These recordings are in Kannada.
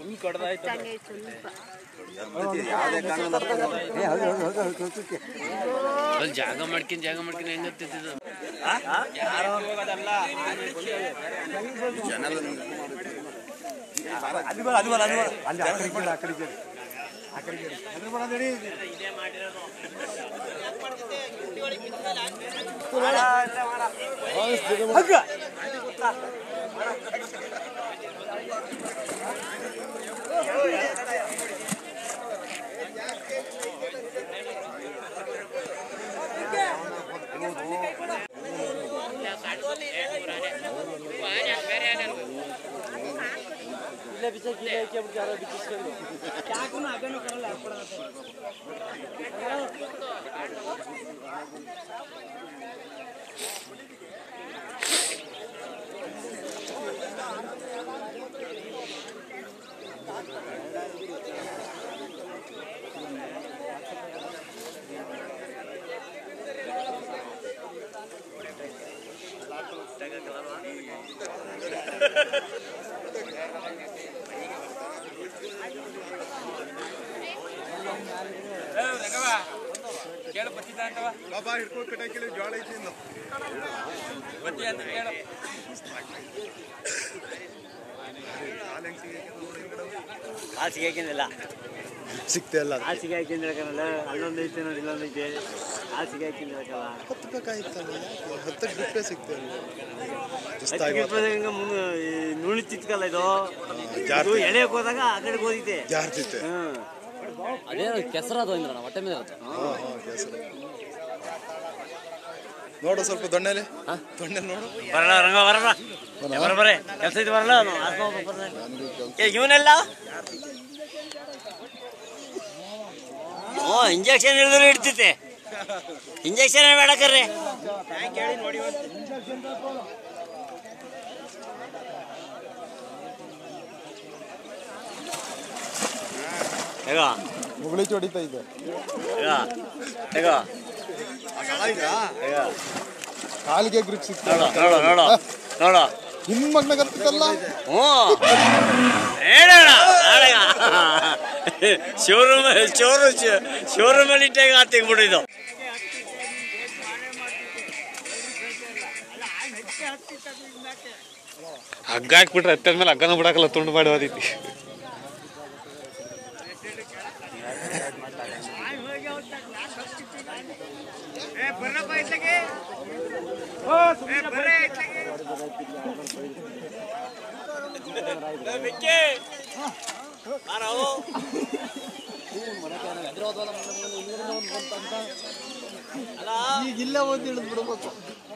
ಹಂಗೆ ಸ್ವಲ್ಪ ಅಲ್ಲಿ ಜಾಗ ಮಾಡ್ಕೊಂಡ್ ಜಾಗ ಮಾಡ್ಕೊಂಡ್ ಹೆಂಗ್ ಹತ್ತಿದ್ದು ಹಾಸಿಗೆ ಹಾಕಿಂದಿಲ್ಲ ಸಿಗ್ತಾ ಇಲ್ಲ ಹಾಸಿಗೆ ಹಾಕಿಂದಿರಕಲ್ಲ ಅಲ್ಲೊಂದು ಐತೆ ನೋಡಿ ಇಲ್ಲೊಂದು ಐತೆ ಹಾಸಿಗೆ ಹಾಕಿಂದಿರಕಲ್ಲ ಹತ್ತು ಬೇಕಾಯ್ತಲ್ಲ ಹತ್ತಕ್ಕೆ ಬಿಟ್ಟರೆ ಸಿಗ್ತಾ ಇಲ್ಲ ಹತ್ತಿಗೆ ಹಿಂಗ ಮುಂದೆ ನುಳಿತಿತ್ಕಲ್ಲ ಇದು ಜಾರ್ತಿ. ಇದು ಎಳೆಯಕ್ ಹೋದಾಗ ಆ ಕಡೆಗೆ ಹೋದಿತ್ತೆ ಜಾರ್ತಿತ್ತೆ ಹ್ಮ್ ಅದೇನು ಕೆಸರದು ಇಂದ್ರ ಹೊಟ್ಟೆ ಮೇಲೆ ಇರುತ್ತೆ ಹಾಂ ಹಾಂ ಕೇಸರಿ ನೋಡು ಸ್ವಲ್ಪ ದೊಣ್ಣೆಲೆ ದೊಣ್ಣೆಲೆ ನೋಡು ಬರಲ್ಲ ರಂಗ ಬರಲ್ಲ ಬರ ಬರೇ ಕೆಲಸ ಐತಿ ಬರಲ್ಲ ಏ ಇವನೆಲ್ಲ ಓ ಇಂಜೆಕ್ಷನ್ ಹಿಡಿದ್ರೆ ಇಡ್ತೈತೆ ಇಂಜೆಕ್ಷನ್ ಬೇಡ ಕರ್ರಿ ಹೇಗ ಮುಗುಳಿ ಹೊಡಿತಾ ಇದೆ ಹೇಗ ಹೇಗ ಹೇಗ ಕಾಲಿಗೆ ಗ್ರಿಪ್ ಸಿಗ್ತಾ ನೋಡು ನೋಡು ನೋಡು ನೋಡು ನಿಮ್ಮ ಮಗನಾಗ ಹತ್ತಲ್ಲ ಹ್ಞೂ ಹೇಳೋಣ ನಾಳೆಗ ಶೋರೂಮ್ ಶೋರೂಮ್ ಶೋರೂಮಲ್ಲಿ ಇಟ್ಟಾಗ ಆ ತೆಗ್ಬಿಟ್ಟಿದ್ದು ಹಗ್ಗ ಹಾಕ್ಬಿಟ್ರೆ ಹತ್ತದ ಮೇಲೆ ಹಗ್ಗನ ಬಿಡಾಕಲ್ಲ ತುಂಡು ಮಾಡಿ ಹೋದೈತಿ ಈಗ ಇಲ್ಲ ಒಂದು ಹಿಡಿದು ಬಿಡ್ಬೇಕು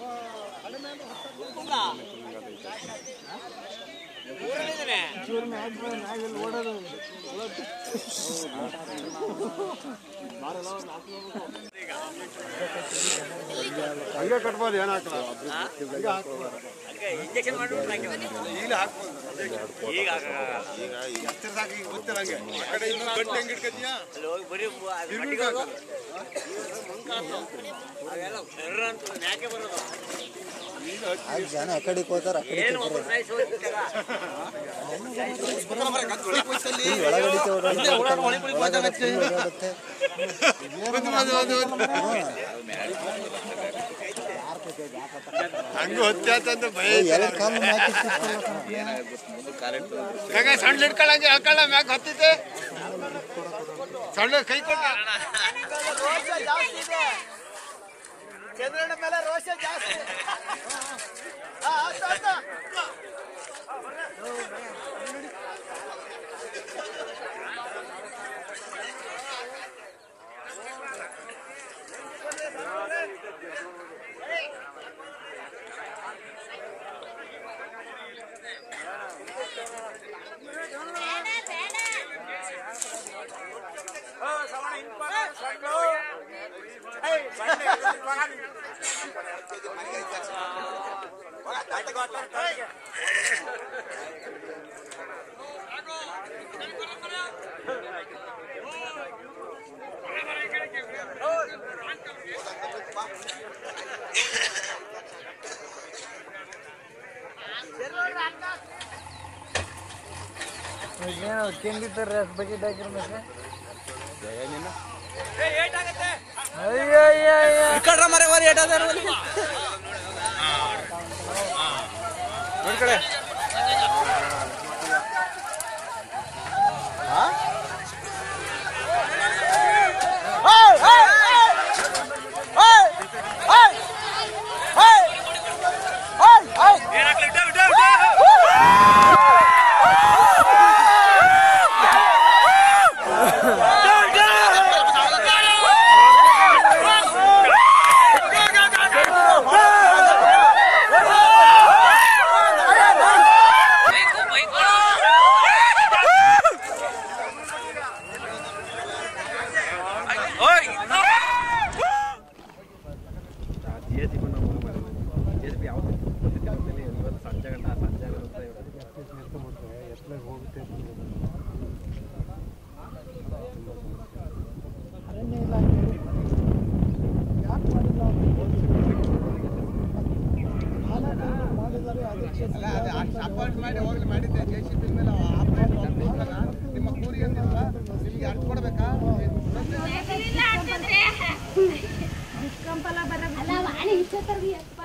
ಹಂಗೆ ಕಟ್ಬೋದು ಏನು ಹಾಕಲ್ಲ ಇಂಜೆಕ್ಷನ್ ಮಾಡ್ಬಿಟ್ರೆ ಈಗ ಅಲ್ಲಿ ಹೋಗಿ ಬರೀ ಮು- ಅದು ಮಟ್ಟಿಗೆ ಹೋಗು. ಅವೆಲ್ಲ ಕರ್ರ ಅಂತ ಮ್ಯಾಕೆ ಬರೋದು ಜನ ಆ ಕಡೆ ಹೋತಾರ ಏನು ಒಬ್ಬ ಸಾಯ್ಸ್ ಹೋಗ್ಬಿಟ್ಟಾಗ. ಹಂಗೆ ಹೊತ್ತಾತಂತ ಭಯ ಸಣ್ಣ ಇಟ್ಕೊಳ್ಳಂಗೆ ಹಾಕೊಳ್ಳ ಮ್ಯಾಗ ಹತ್ತಿತೆ ಸಣ್ಣ ಕೈ ಕೊಟ್ಟ ಚಂದ್ರಣ್ಣ ಮೇಲೆ ರೋಷ ಜಾಸ್ತಿ ಏನೋ ತಿಂದಿದ್ದಾರೆ ಅಷ್ಟು ಬಕೆಟ್ ಹಾಕಿರ ಮತ್ತೆ ಅಯ್ಯ ಅಯ್ಯ ಅಯ್ಯ ಮರೆ ಮರಿ ಏಟಾದಾರ ನೋಡ್ಕಡೆ ಅಪಾಯಿಂಟ್ ಮಾಡಿ ಹೋಗ್ಲಿ ಮಾಡಿದ್ದೆ ಜೆ ಸಿ ಬಿ ಮೇಲೆ ಆಪರೇಟ್ ನಿಮ್ಮ ಕೂಲಿ ಏನಿಲ್ಲ ನಿಮ್ಗೆ ಅರ್ಥ ಕೊಡ್ಬೇಕಾ ಅಲ್ಲ ವಾಣಿ ಇಚ್ಚತ್ತರ್ಗಿ ಎತ್ಪಾಡ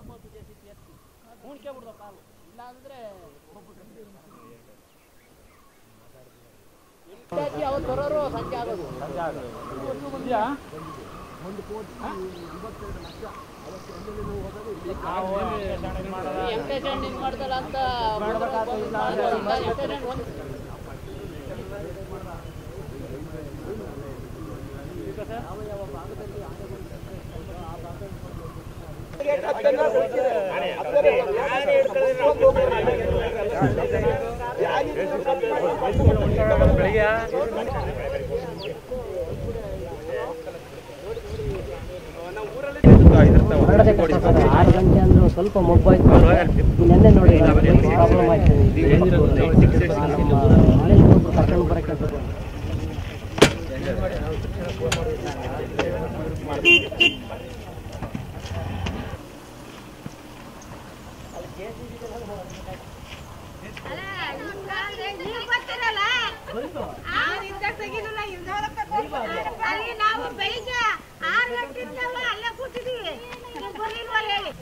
ಆರು ಗಂಟೆ ಅಂದ್ರೆ ಸ್ವಲ್ಪ ಮೊಬ್ಬಾಯ್ತು ನೆನ್ನೆ ನೋಡಿ ಪ್ರಾಬ್ಲಮ್ ಆಯ್ತು ಕರ್ಕೊಂಡು ಬರಕ್ಕೆ ಅಲ್ಲಿ ನಾವು ಬೆಳಿಗ್ಗೆ ಆರು ಗಂಟೆಯಿಂದಲ್ಲ ಅಲ್ಲೇ ಕೂತಿದೀವಿ ನೀವು ಬರ್ಲಿಲ್ವಾ ಹೇಳಿ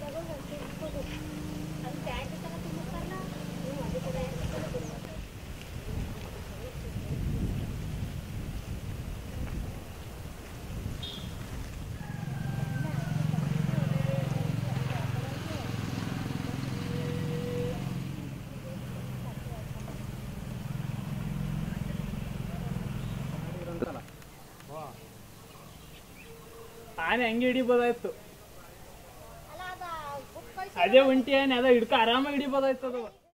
ಆನೆ ಹಂಗೆ ಹಿಡಿಬೋದಾಯ್ತು ಅದೇ ಒಂಟಿ ಆನೆ ಅದ ಹಿಡ್ಕ ಆರಾಮಾಗಿ ಹಿಡಿಬೋದಾಯ್ತು ಅದು